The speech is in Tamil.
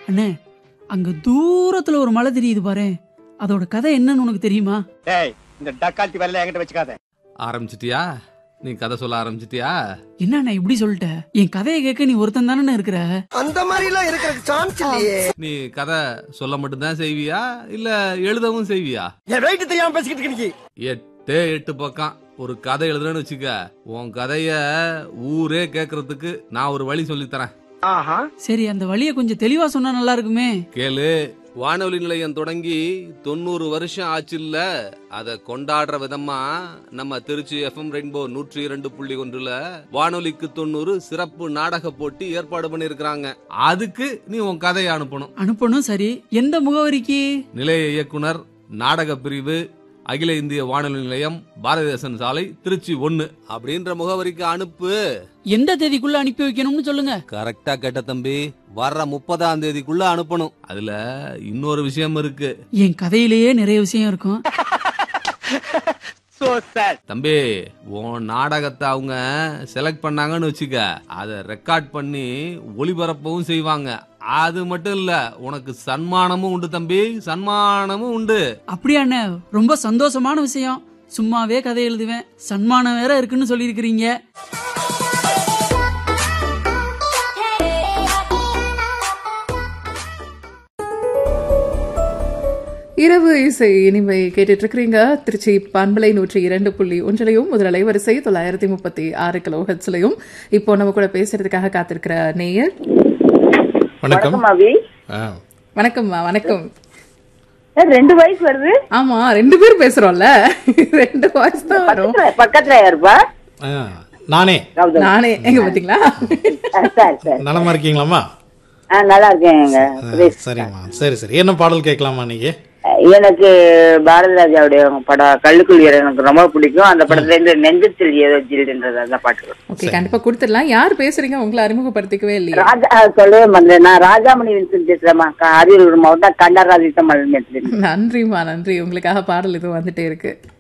அண்ணே அங்க தூரத்துல ஒரு மலை தெரியுது பாரு அதோட கதை என்னன்னு உனக்கு தெரியுமா டேய் இந்த டக்கால்ட்டி வேலையில என்கிட்ட வச்சுக்காத ஆரம்பிச்சிட்டியா நீ கதை சொல்ல ஆரம்பிச்சிட்டியா என்ன இப்படி சொல்லிட்ட என் கதையை கேட்க நீ ஒருத்தன் தானே இருக்கிற அந்த மாதிரி எல்லாம் இருக்கிறதுக்கு சான்ஸ் இல்லையே நீ கதை சொல்ல மட்டும்தான் செய்வியா இல்ல எழுதவும் செய்வியா என் வெயிட் தெரியாம பேசிக்கிட்டு இருக்க நீ எட்டே எட்டு பக்கம் ஒரு கதை எழுதுறேன்னு வச்சுக்க உன் கதைய ஊரே கேக்குறதுக்கு நான் ஒரு வழி சொல்லித் தரேன் ஆஹா சரி அந்த வழியை கொஞ்சம் தெளிவா சொன்னா நல்லா இருக்குமே கேளு வானொலி நிலையம் தொடங்கி தொண்ணூறு வருஷம் ஆச்சுல்ல அத கொண்டாடுற விதமா நம்ம திருச்சி எஃப்எம் ரெயின்போ நூற்றி இரண்டு புள்ளி ஒன்றுல வானொலிக்கு தொண்ணூறு சிறப்பு நாடக போட்டி ஏற்பாடு பண்ணிருக்கிறாங்க அதுக்கு நீ உன் கதையை அனுப்பணும் அனுப்பணும் சரி எந்த முகவரிக்கு நிலைய இயக்குனர் நாடக பிரிவு அகில இந்திய வானொலி நிலையம் பாரதிதாசன் சாலை திருச்சி ஒன்னு அப்படின்ற முகவரிக்கு அனுப்பு எந்த தேதிக்குள்ள அனுப்பி வைக்கணும்னு சொல்லுங்க கரெக்டா கேட்ட தம்பி வர்ற முப்பதாம் தேதிக்குள்ள அனுப்பணும் அதுல இன்னொரு விஷயம் இருக்கு என் கதையிலேயே நிறைய விஷயம் இருக்கும் சோ சார் தம்பி உன் நாடகத்தை அவங்க செலக்ட் பண்ணாங்கன்னு வச்சுக்க அதை ரெக்கார்ட் பண்ணி ஒளிபரப்பவும் செய்வாங்க அது மட்டும் இல்ல உனக்கு சன்மானமும் உண்டு தம்பி சன்மானமும் உண்டு அப்படியா அண்ணே ரொம்ப சந்தோஷமான விஷயம் சும்மாவே கதை எழுதுவேன் சன்மானம் வேற இருக்குன்னு சொல்லியிருக்கிறீங்க இரவு இசை இனிமை கேட்டுட்டு இருக்கிறீங்க திருச்சி பண்பலை நூற்றி இரண்டு புள்ளி ஒன்றிலையும் முதல் அலைவரிசை தொள்ளாயிரத்தி முப்பத்தி ஆறு கிலோ ஹெட்ஸ்லையும் இப்போ நம்ம கூட பேசுறதுக்காக காத்திருக்கிற நேயர் வணக்கம் அவி ஆ, வணக்கம்மா வணக்கம் ரெண்டு வயசு வருது ஆமா ரெண்டு பேர் பேசுறோம்ல ரெண்டு வாய்ஸ் தான் வரும் பக்கத்துல பக்கத்துல யாருப்பா ஆ, நானே கௌதம் நானே எங்க பாத்தீங்களா ஆ, சரி சரி நலமா இருக்கீங்களாம்மா ஆ நல்லா இருக்கேங்க ஆ, சரிம்மா சரி சரி என்ன பாடல் கேட்கலாமா நீங்க எனக்கு பாரதிராஜாவுடைய படம் கள்ளுக்குள் எனக்கு ரொம்ப பிடிக்கும் அந்த படத்துல இருந்து நெஞ்சத்தில் ஏதோ ஜில்ன்றது அந்த பாட்டு ஓகே கண்டிப்பா கொடுத்துடலாம் யார் பேசுறீங்க உங்களை அறிமுகப்படுத்திக்கவே இல்லையா ராஜா ஆ, சொல்லவே மாட்டேன் நான் ராஜாமணி வின்சன் பேசுறேம்மா க- அரியலூர் மாவட்டம் கண்டராதித்தமல் நன்றிம்மா நன்றி உங்களுக்காக பாடல் இதுவும் வந்துட்டே இருக்கு